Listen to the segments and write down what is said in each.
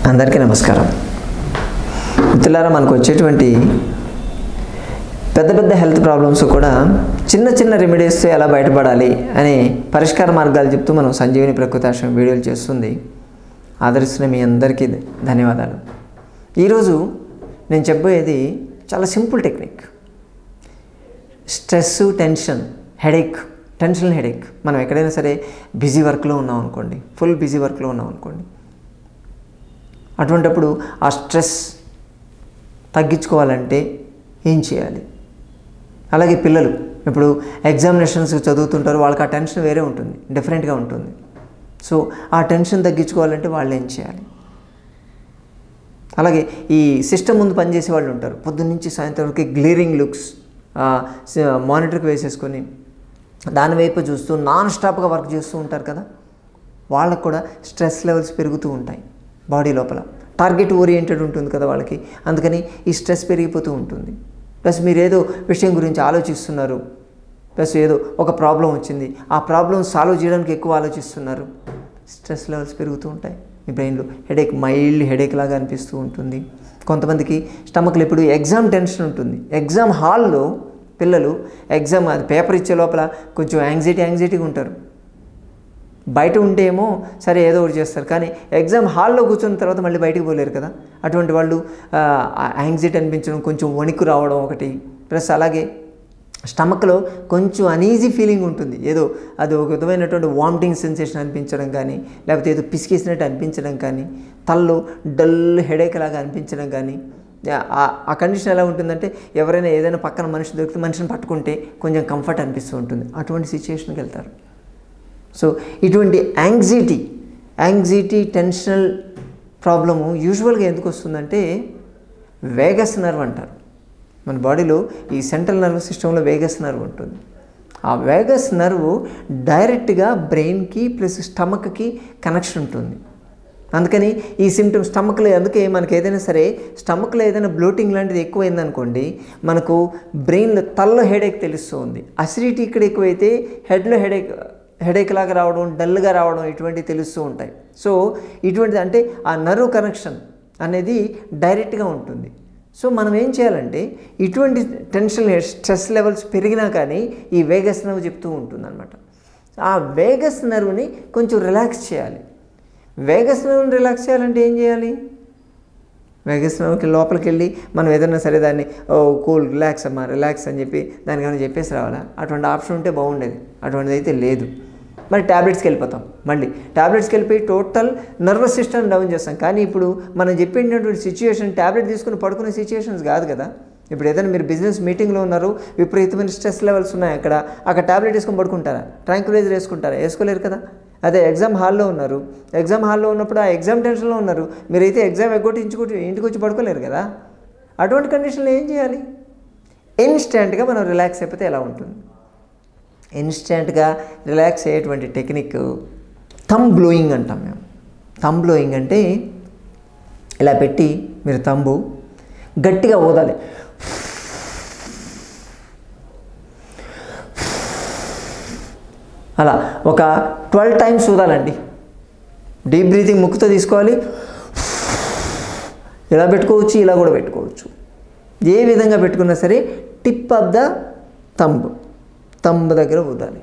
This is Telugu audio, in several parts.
అందరికీ నమస్కారం మిత్రులారా మనకు వచ్చేటువంటి పెద్ద పెద్ద హెల్త్ ప్రాబ్లమ్స్ కూడా చిన్న చిన్న రెమెడీస్తో ఎలా బయటపడాలి అనే పరిష్కార మార్గాలు చెప్తూ మనం సంజీవిని ప్రకృతాశ్రమం వీడియోలు చేస్తుంది ఆదరిస్తున్న మీ అందరికీ ధన్యవాదాలు ఈరోజు నేను చెప్పబోయేది చాలా simple technique stress tension headache tension headache మనం ఎక్కడైనా సరే బిజీ వర్క్లో ఉన్నాం అనుకోండి ఫుల్ బిజీ వర్క్లో ఉన్నాం అనుకోండి అటువంటప్పుడు ఆ స్ట్రెస్ తగ్గించుకోవాలంటే ఏం చేయాలి అలాగే పిల్లలు ఇప్పుడు ఎగ్జామినేషన్స్ చదువుతుంటారు వాళ్ళకి ఆ టెన్షన్ వేరే ఉంటుంది డిఫరెంట్గా ఉంటుంది సో ఆ టెన్షన్ తగ్గించుకోవాలంటే వాళ్ళు ఏం చేయాలి అలాగే ఈ సిస్టమ్ ముందు పనిచేసే వాళ్ళు ఉంటారు పొద్దున్న నుంచి సాయంత్రం వరకు గ్లీరింగ్ లుక్స్ మానిటర్కి వేసేసుకొని దాని వైపు చూస్తూ నాన్ స్టాప్గా వర్క్ చేస్తూ ఉంటారు కదా వాళ్ళకు కూడా స్ట్రెస్ లెవెల్స్ పెరుగుతూ ఉంటాయి బాడీ లోపల టార్గెట్ ఓరియంటెడ్ ఉంటుంది కదా వాళ్ళకి అందుకని ఈ స్ట్రెస్ పెరిగిపోతూ ఉంటుంది ప్లస్ మీరు ఏదో విషయం గురించి ఆలోచిస్తున్నారు ప్లస్ ఏదో ఒక ప్రాబ్లం వచ్చింది ఆ ప్రాబ్లం సాల్వ్ చేయడానికి ఎక్కువ ఆలోచిస్తున్నారు స్ట్రెస్ లెవెల్స్ పెరుగుతూ ఉంటాయి మీ బ్రెయిన్లో హెడేక్ మైల్డ్ హెడేక్ లాగా అనిపిస్తూ ఉంటుంది కొంతమందికి స్టమక్లో ఇప్పుడు ఎగ్జామ్ టెన్షన్ ఉంటుంది ఎగ్జామ్ హాల్లో పిల్లలు ఎగ్జామ్ అది పేపర్ ఇచ్చే లోపల కొంచెం యాంగ్జైటీ యాంగ్జైటీగా ఉంటారు బయట ఉంటే ఏమో సరే ఏదో ఒకటి చేస్తారు కానీ ఎగ్జామ్ హాల్లో కూర్చున్న తర్వాత మళ్ళీ బయటికి పోలేరు కదా అటువంటి వాళ్ళు యాంగ్జైటీ అనిపించడం కొంచెం వణికు రావడం ఒకటి ప్లస్ అలాగే స్టమక్లో కొంచెం అనీజీ ఫీలింగ్ ఉంటుంది ఏదో అది ఒక విధమైనటువంటి వామిటింగ్ సెన్సేషన్ అనిపించడం కానీ లేకపోతే ఏదో పిసికేసినట్టు అనిపించడం కానీ తల్లో డల్ హెడేక్ లాగా అనిపించడం కానీ ఆ కండిషన్ ఎలా ఉంటుందంటే ఎవరైనా ఏదైనా పక్కన మనిషి దొరికితే మనిషిని పట్టుకుంటే కొంచెం కంఫర్ట్ అనిపిస్తూ ఉంటుంది అటువంటి సిచ్యుయేషన్కి వెళ్తారు సో ఇటువంటి యాంగ్జైటీ యాంగ్జైటీ టెన్షనల్ ప్రాబ్లము యూజువల్గా ఎందుకు వస్తుందంటే వేగస్ నర్వ్ అంటారు మన బాడీలో ఈ సెంట్రల్ నర్వ్ సిస్టంలో వేగస్ నర్వ్ ఉంటుంది ఆ వేగస్ నర్వ్ డైరెక్ట్గా బ్రెయిన్కి ప్లస్ స్టమక్కి కనెక్షన్ ఉంటుంది అందుకని ఈ సిమ్టమ్స్ స్టమక్లో అందుకే మనకి ఏదైనా సరే స్టమక్లో ఏదైనా బ్లోటింగ్ లాంటిది ఎక్కువైందనుకోండి మనకు బ్రెయిన్లో తల్లో హెడేక్ తెలుస్తూ ఉంది అసిడిటీ ఇక్కడ ఎక్కువైతే హెడ్లో హెడేక్ హెడేక్ లాగా రావడం డల్గా రావడం ఇటువంటివి తెలుస్తూ ఉంటాయి సో ఇటువంటిది అంటే ఆ నర్వ్ కనెక్షన్ అనేది డైరెక్ట్గా ఉంటుంది సో మనం ఏం చేయాలంటే ఇటువంటి టెన్షన్ స్ట్రెస్ లెవెల్స్ పెరిగినా కానీ ఈ వేగస్ నర్వ్ చెప్తూ ఉంటుంది అనమాట ఆ వేగస్ నర్వ్ని కొంచెం రిలాక్స్ చేయాలి వేగస్ నర్వ్ని రిలాక్స్ చేయాలంటే ఏం చేయాలి వేగస్ నర్వ్కి లోపలికి వెళ్ళి మనం ఏదైనా సరే దాన్ని ఓ కూల్ రిలాక్స్ అమ్మా రిలాక్స్ అని చెప్పి దానికి ఏమైనా చెప్పేసి రావాలా అటువంటి ఆప్షన్ ఉంటే బాగుండేది అటువంటిది అయితే లేదు మరి ట్యాబ్లెట్స్కి వెళ్ళిపోతాం మళ్ళీ ట్యాబ్లెట్స్కి వెళ్ళిపోయి టోటల్ నర్వస్ సిస్టమ్ డౌన్ చేస్తాం కానీ ఇప్పుడు మనం చెప్పినటువంటి సిచ్యువేషన్ ట్యాబ్లెట్ తీసుకుని పడుకునే సిచ్యువేషన్స్ కాదు కదా ఇప్పుడు ఏదైనా మీరు బిజినెస్ మీటింగ్లో ఉన్నారు విపరీతమైన స్ట్రెస్ లెవెల్స్ ఉన్నాయి అక్కడ అక్కడ ట్యాబ్లెట్ వేసుకొని పడుకుంటారా ట్రాంక్యులైజర్ వేసుకుంటారా వేసుకోలేరు కదా అదే ఎగ్జామ్ హాల్లో ఉన్నారు ఎగ్జామ్ హాల్లో ఉన్నప్పుడు ఆ ఎగ్జామ్ టెన్షన్లో ఉన్నారు మీరైతే ఎగ్జామ్ ఎగ్గొట్టి ఇంచుకొచ్చి ఇంటికి వచ్చి పడుకోలేరు కదా అటువంటి కండిషన్లో ఏం చేయాలి ఇన్స్టెంట్గా మనం రిలాక్స్ అయిపోతే ఎలా ఉంటుంది ఇన్స్టెంట్గా రిలాక్స్ అయ్యేటువంటి టెక్నిక్ థమ్ బ్లోయింగ్ అంటాం మేము థమ్ బ్లోయింగ్ అంటే ఇలా పెట్టి మీరు తంబు గట్టిగా ఊదాలి అలా ఒక ట్వెల్వ్ టైమ్స్ ఊదాలండి డీప్ బ్రీతింగ్ ముక్కుతో తీసుకోవాలి ఇలా పెట్టుకోవచ్చు ఇలా కూడా పెట్టుకోవచ్చు ఏ విధంగా పెట్టుకున్నా సరే tip of the thumb thumb దగ్గర ఊదాలి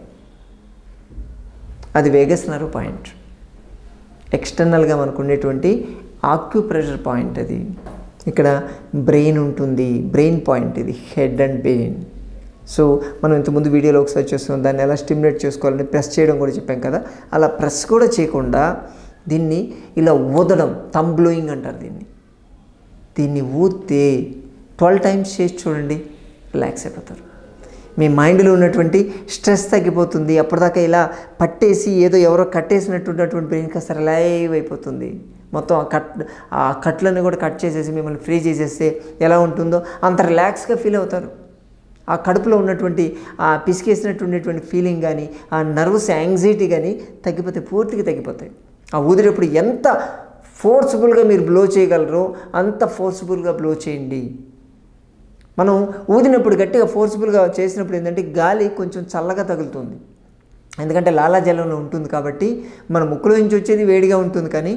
అది వేగస్ నర్వ్ పాయింట్ ఎక్స్టర్నల్గా మనకు ఉండేటువంటి ఆక్యుప్రెషర్ పాయింట్ అది ఇక్కడ బ్రెయిన్ ఉంటుంది బ్రెయిన్ పాయింట్ ఇది హెడ్ అండ్ బ్రెయిన్ సో మనం ఇంతకుముందు వీడియోలో ఒకసారి చేస్తున్నాం దాన్ని ఎలా స్టిమ్యులేట్ చేసుకోవాలని ప్రెస్ చేయడం కూడా చెప్పాం కదా అలా ప్రెస్ కూడా చేయకుండా దీన్ని ఇలా ఊదడం థమ్ బ్లోయింగ్ అంటారు దీన్ని దీన్ని ఊతే ట్వెల్వ్ టైమ్స్ చేసి చూడండి రిలాక్స్ అయిపోతారు మీ మైండ్లో ఉన్నటువంటి స్ట్రెస్ తగ్గిపోతుంది అప్పటిదాకా ఇలా పట్టేసి ఏదో ఎవరో కట్టేసినట్టు ఉన్నటువంటి బ్రెయిన్ కాస్త రిలైవ్ అయిపోతుంది మొత్తం ఆ కట్ ఆ కట్లను కూడా కట్ చేసేసి మిమ్మల్ని ఫ్రీ చేసేస్తే ఎలా ఉంటుందో అంత రిలాక్స్గా ఫీల్ అవుతారు ఆ కడుపులో ఉన్నటువంటి ఆ పిసికేసినట్టు ఉండేటువంటి ఫీలింగ్ కానీ ఆ నర్వస్ యాంగ్జైటీ కానీ తగ్గిపోతే పూర్తిగా తగ్గిపోతాయి ఆ ఊదినప్పుడు ఎంత ఫోర్స్ఫుల్గా మీరు బ్లో చేయగలరో అంత ఫోర్స్ఫుల్గా బ్లో చేయండి మనం ఊదినప్పుడు గట్టిగా ఫోర్స్ఫుల్గా చేసినప్పుడు ఏంటంటే గాలి కొంచెం చల్లగా తగులుతుంది ఎందుకంటే లాలాజలంలో ఉంటుంది కాబట్టి మన ముక్కులో నుంచి వచ్చేది వేడిగా ఉంటుంది కానీ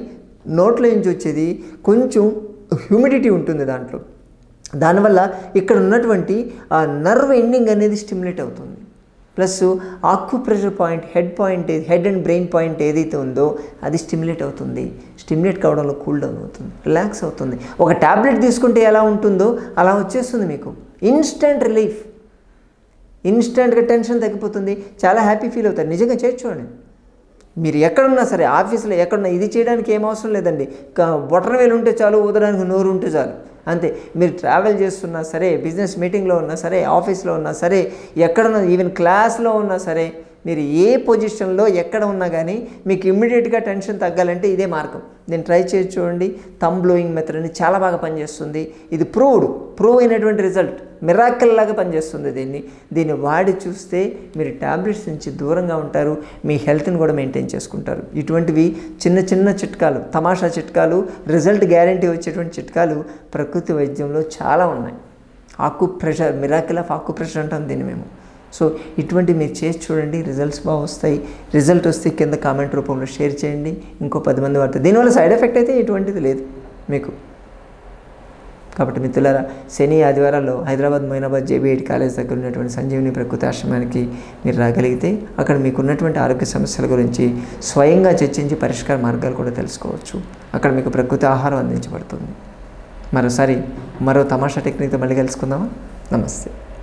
నోట్లో నుంచి వచ్చేది కొంచెం హ్యూమిడిటీ ఉంటుంది దాంట్లో దానివల్ల ఇక్కడ ఉన్నటువంటి ఆ నర్వ్ ఎండింగ్ అనేది స్టిమ్యులేట్ అవుతుంది plus acupressure point head point head and brain point ఏదైతే ఉందో అది స్టిమ్యులేట్ అవుతుంది స్టిమ్యులేట్ కావడంలో కూల్ డౌన్ అవుతుంది రిలాక్స్ అవుతుంది ఒక ట్యాబ్లెట్ తీసుకుంటే ఎలా ఉంటుందో అలా వచ్చేస్తుంది మీకు ఇన్స్టెంట్ రిలీఫ్ ఇన్స్టెంట్గా టెన్షన్ తగ్గిపోతుంది చాలా హ్యాపీ ఫీల్ అవుతారు నిజంగా చేసి చూడండి మీరు ఎక్కడున్నా సరే ఆఫీస్లో ఎక్కడున్నా ఇది చేయడానికి ఏం అవసరం లేదండి బొటన వేలు ఉంటే చాలు ఊదడానికి నోరు ఉంటే చాలు అంతే మీరు ట్రావెల్ చేస్తున్నా సరే బిజినెస్ మీటింగ్లో ఉన్నా సరే ఆఫీస్లో ఉన్నా సరే ఎక్కడున్నా ఈవెన్ క్లాస్లో ఉన్నా సరే మీరు ఏ పొజిషన్లో ఎక్కడ ఉన్నా కానీ మీకు ఇమ్మీడియట్గా టెన్షన్ తగ్గాలంటే ఇదే మార్గం నేను ట్రై చేసి చూడండి థమ్ బ్లోయింగ్ మెథడ్ అని చాలా బాగా పనిచేస్తుంది ఇది ప్రూవ్డ్ ప్రూవ్ అయినటువంటి రిజల్ట్ మిరాకల్ లాగా పనిచేస్తుంది దీన్ని దీన్ని వాడి చూస్తే మీరు ట్యాబ్లెట్స్ నుంచి దూరంగా ఉంటారు మీ హెల్త్ని కూడా మెయింటైన్ చేసుకుంటారు ఇటువంటివి చిన్న చిన్న చిట్కాలు తమాషా చిట్కాలు రిజల్ట్ గ్యారంటీ వచ్చేటువంటి చిట్కాలు ప్రకృతి వైద్యంలో చాలా ఉన్నాయి acupressure miracle of acupressure అంటాం దీన్ని మేము సో ఇటువంటి మీరు చేసి చూడండి రిజల్ట్స్ బాగా వస్తాయి రిజల్ట్ వస్తే కింద కామెంట్ రూపంలో షేర్ చేయండి ఇంకో పది మంది వాడుతుంది దీనివల్ల సైడ్ ఎఫెక్ట్ అయితే ఎటువంటిది లేదు మీకు కాబట్టి మిత్రులారా శని ఆదివారాల్లో హైదరాబాద్ మైనాబాద్ జేబీఐటి కాలేజ్ దగ్గర ఉన్నటువంటి సంజీవిని ప్రకృతి ఆశ్రమానికి మీరు రాగలిగితే అక్కడ మీకు ఉన్నటువంటి ఆరోగ్య సమస్యల గురించి స్వయంగా చర్చించి పరిష్కార మార్గాలు కూడా తెలుసుకోవచ్చు అక్కడ మీకు ప్రకృతి ఆహారం అందించబడుతుంది మరోసారి మరో తమాషా టెక్నిక్తో మళ్ళీ కలుసుకుందామా నమస్తే